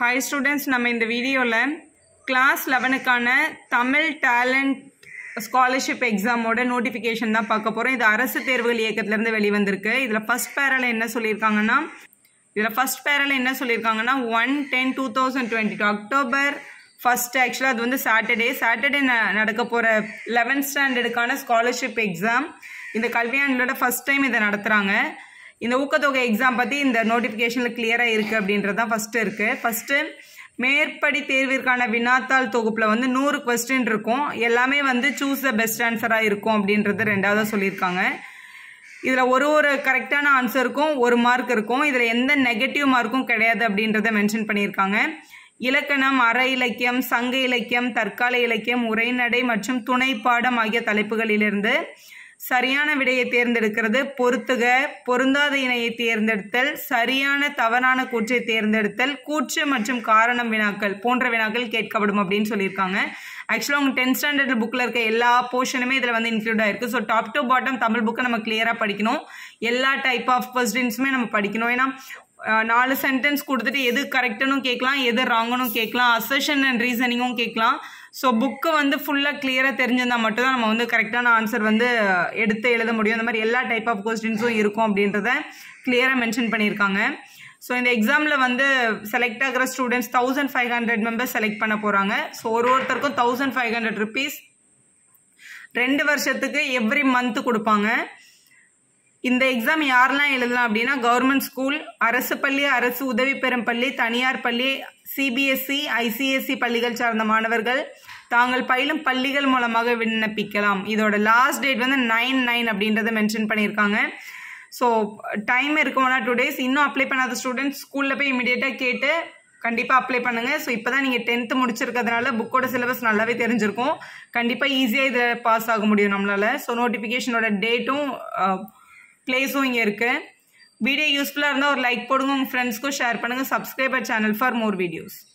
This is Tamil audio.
ஹாய் ஸ்டூடெண்ட்ஸ் நம்ம இந்த வீடியோவில் கிளாஸ் லெவனுக்கான தமிழ் டேலண்ட் ஸ்காலர்ஷிப் எக்ஸாமோட நோட்டிஃபிகேஷன் தான் பார்க்க போகிறோம் இது அரசு தேர்வுகள் இயக்கத்துலேருந்து வெளிவந்திருக்கு இதில் ஃபஸ்ட் பேரில் என்ன சொல்லியிருக்காங்கன்னா இதில் ஃபஸ்ட் பேரில் என்ன சொல்லியிருக்காங்கன்னா one ten two thousand twenty two October first ஆக்சுவலாக அது வந்து சாட்டர்டே சாட்டர்டே ந நடக்க போகிற லெவன்த் ஸ்டாண்டர்டுக்கான ஸ்காலர்ஷிப் எக்ஸாம் இந்த கல்வியாண்டோட ஃபஸ்ட் டைம் இதை நடத்துகிறாங்க இந்த ஊக்கத்தொகை எக்ஸாம் பற்றி இந்த நோட்டிஃபிகேஷனில் கிளியராக இருக்குது அப்படின்றது தான் ஃபஸ்ட்டு இருக்குது ஃபஸ்ட்டு மேற்படி தேர்விற்கான வினாத்தாள் தொகுப்பில் வந்து நூறு கொஸ்டின் இருக்கும் எல்லாமே வந்து சூஸ் த பெஸ்ட் ஆன்சராக இருக்கும் அப்படின்றது ரெண்டாவதாக சொல்லியிருக்காங்க இதில் ஒரு ஒரு கரெக்டான ஆன்சருக்கும் ஒரு மார்க் இருக்கும் இதில் எந்த நெகட்டிவ் மார்க்கும் கிடையாது அப்படின்றத மென்ஷன் பண்ணியிருக்காங்க இலக்கணம் அற இலக்கியம் சங்க இலக்கியம் தற்கால இலக்கியம் உரைநடை மற்றும் துணை பாடம் ஆகிய தலைப்புகளிலிருந்து சரியான விடையை தேர்ந்தெடுக்கிறது பொருத்துக பொருந்தாத இணையை தேர்ந்தெடுத்தல் சரியான தவறான கூற்றை தேர்ந்தெடுத்தல் கூற்று மற்றும் காரணம் வினாக்கள் போன்ற வினாக்கள் கேட்கப்படும் அப்படின்னு சொல்லியிருக்காங்க ஆக்சுவலாக உங்கள் டென்த் ஸ்டாண்டர்ட் புக்கில் இருக்க எல்லா போர்ஷனுமே இதில் வந்து இன்க்ளூட் ஆயிருக்கு so top to bottom Tamil புக்கை நம்ம கிளியராக படிக்கணும் எல்லா டைப் ஆஃப் கொஸ்டின்ஸுமே நம்ம படிக்கணும் ஏன்னா நாலு சென்டென்ஸ் கொடுத்துட்டு எது கரெக்டுன்னு கேட்கலாம் எது ராங்குன்னு கேட்கலாம் அசஷன் அண்ட் ரீசனிங்கும் கேட்கலாம் ஸோ புக்கு வந்து ஃபுல்லாக கிளியராக தெரிஞ்சிருந்தால் மட்டும்தான் நம்ம வந்து கரெக்டான ஆன்சர் வந்து எடுத்து எழுத முடியும் அந்த மாதிரி எல்லா டைப் ஆஃப் கொஸ்டின்ஸும் இருக்கும் அப்படின்றத கிளியராக மென்ஷன் பண்ணியிருக்காங்க ஸோ இந்த எக்ஸாமில் வந்து செலக்ட் ஆகிற students thousand five hundred members select பண்ண போகிறாங்க ஸோ ஒரு ஒருத்தருக்கும் தௌசண்ட் ஃபைவ் ஹண்ட்ரட் ருபீஸ் ரெண்டு வருஷத்துக்கு எவ்ரி மந்த் கொடுப்பாங்க இந்த எக்ஸாம் யாரெல்லாம் எழுதலாம் அப்படின்னா கவர்மெண்ட் ஸ்கூல் அரசு பள்ளி அரசு உதவி பெறும் பள்ளி தனியார் பள்ளி சிபிஎஸ்சி ஐசிஎஸ்சி பள்ளிகள் சார்ந்த மாணவர்கள் தாங்கள் பயிலும் பள்ளிகள் மூலமாக விண்ணப்பிக்கலாம் இதோட லாஸ்ட் டேட் வந்து நைன் நைன் அப்படின்றத மென்ஷன் பண்ணியிருக்காங்க ஸோ டைம் இருக்கும் ஒன் ஆர் டூ டேஸ் இன்னும் அப்ளை பண்ணாத ஸ்டூடெண்ட்ஸ் ஸ்கூலில் போய் இமீடியட்டாக கேட்டு கண்டிப்பாக அப்ளை பண்ணுங்கள் ஸோ இப்போ தான் நீங்கள் டென்த்து முடிச்சிருக்கிறதுனால புக்கோட சிலபஸ் நல்லாவே தெரிஞ்சிருக்கும் கண்டிப்பாக ஈஸியாக இதில் பாஸ் ஆக முடியும் நம்மளால் ஸோ நோட்டிஃபிகேஷனோட டேட்டும் பிளேஸும் இங்கே இருக்குது வீடியோ யூஸ்ஃபுல்லாக இருந்தால் ஒரு லைக் போடுங்க உங்கள் ஃப்ரெண்ட்ஸ்க்கும் ஷேர் பண்ணுங்கள் subscriber channel for more videos